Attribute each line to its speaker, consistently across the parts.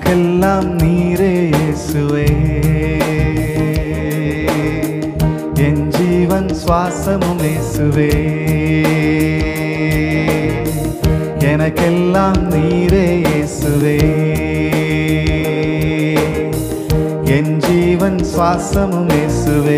Speaker 1: எனக்கெல்லாம் நீரே இயேசுவே என் ஜீவன் சுவாசமும் இயேசுவே எனக்கெல்லாம் நீரே இயேசுவே என் ஜீவன் சுவாசமும் இயேசுவே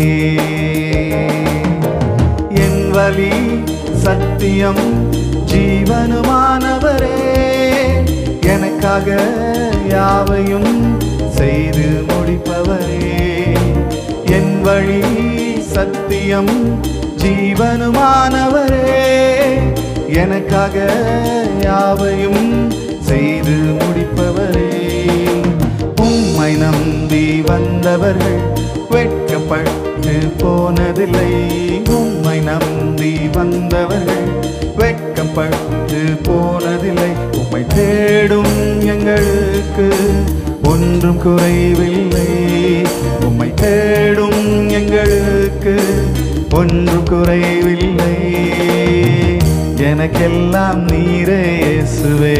Speaker 1: என் வழி சத்தியம் ஜீவனுமானவரே எனக்காக யாவையும் செய்து முடிப்பவரே என் வழி சத்தியம் ஜீவனுமானவரே எனக்காக யாவையும் செய்து முடிப்பவரே உம்மை நம்பி வந்தவர்கள் வெட்கப்பட்டு போனதில்லை உம்மை நம்பி வந்தவர்கள் வெட்கப்பட்டு போனதில்லை உம்மை தேடும் எங்களுக்கு ஒன்றும் குறைவில்லை உம்மை தேடும் எங்களுக்கு ஒன்றும் குறைவில்லை எனக்கெல்லாம் நீரே இயேசுவே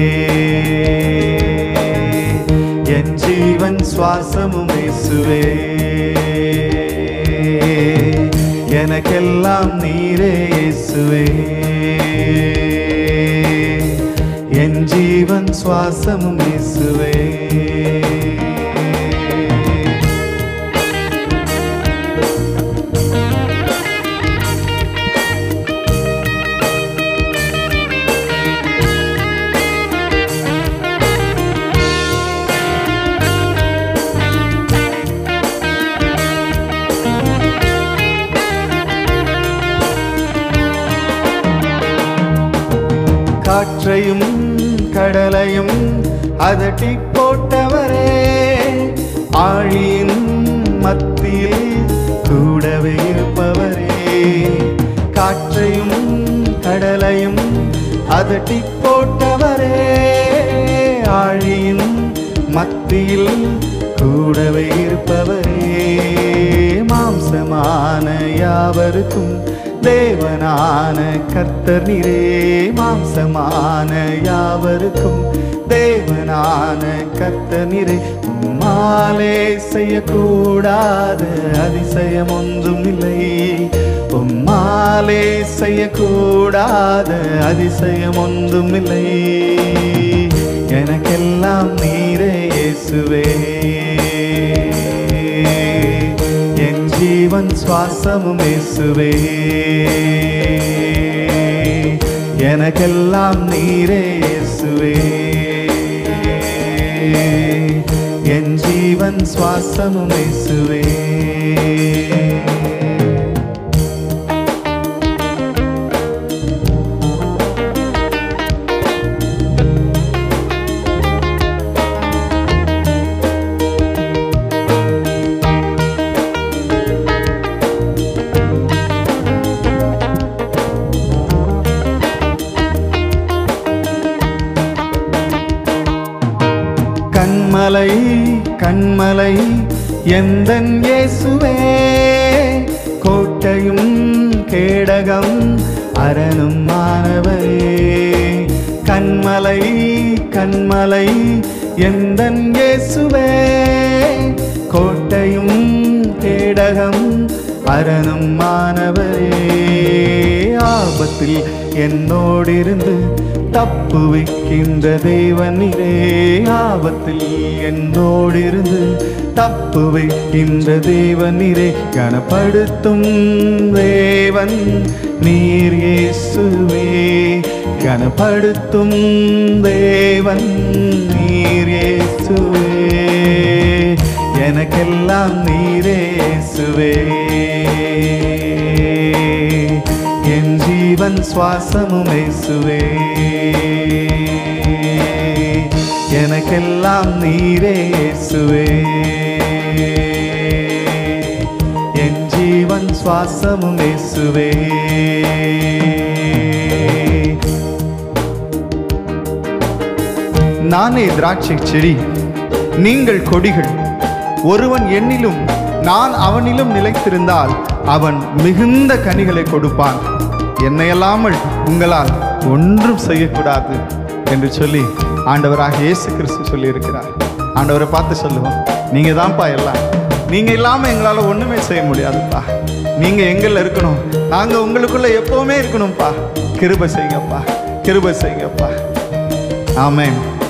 Speaker 1: என் ஜீவன் சுவாசமும் இயேசுவே எனக்கெல்லாம் நீரே இயேசுவே என் ஜீவன் சுவாசமும் இயேசுவே காற்றையும் கடலையும் அதட்டி போட்டவரே ஆழியின் மத்தியில் கூடவே இருப்பவரே காற்றையும் கடலையும் அதட்டி போட்டவரே ஆழியின் மத்தியில் கூடவே இருப்பவரே மாம்சமான யாவருக்கும் தேவனான கர்த்தர் நீரே மாம்சமான யாவருக்கும் தேவனான கர்த்தர் நீரே உம்மாலே செய்யக்கூடாத அதிசயம் ஒன்றும் இல்லை உம்மாலே செய்யக்கூடாத அதிசயம் ஒன்றும் இல்லை எனக்கெல்லாம் நீரே இயேசுவே என் ஜீவன் சுவாசமும் இயேசுவே எனக்கெல்லாம் நீரே இயேசுவே என் ஜீவன் சுவாசமும் இயேசுவே கண்மலை கண்மலை எந்தன் இயேசுவே கோட்டையும் கேடகம் அரணும் மாணவரே கண்மலை கண்மலை எந்தன் இயேசுவே கோட்டையும் கேடகம் அரணும் மாணவரே ஆபத்தில் என்னோடிருந்து தப்பு வைக்கின்ற தேவன் நீரே ஆபத்தில் என்னோடிருந்து தப்பு வைக்கின்ற தேவன் நீரே கனப்படுத்தும் தேவன் நீர் இயேசுவே கனப்படுத்தும் தேவன் நீர் இயேசுவே எனக்கெல்லாம் நீரே இயேசுவே என் ஜீவன் சுவாசமும் இயேசுவே எனக்கெல்லாம் நீரே இயேசுவே என் ஜீவன் சுவாசமும் இயேசுவே
Speaker 2: நானே திராட்சை செடி நீங்கள் கொடிகள் ஒருவன் என்னிலும் நான் அவனிலும் நிலைத்திருந்தால் அவன் மிகுந்த கனிகளை கொடுப்பான் என்னையல்லாமல் உங்களால் ஒன்றும் செய்யக்கூடாது என்று சொல்லி ஆண்டவராக இயேசு கிறிஸ்து சொல்லியிருக்கிறார் ஆண்டவரை பார்த்து சொல்லுவோம் நீங்க தான்ப்பா எல்லாம் நீங்க இல்லாம எங்களால ஒண்ணுமே செய்ய முடியாதுப்பா நீங்க எங்கள்ல இருக்கணும் நாங்க உங்களுக்குள்ள எப்பவுமே இருக்கணும்ப்பா கிருபை செய்யுங்கப்பா கிருபை செய்யுங்கப்பா ஆமென்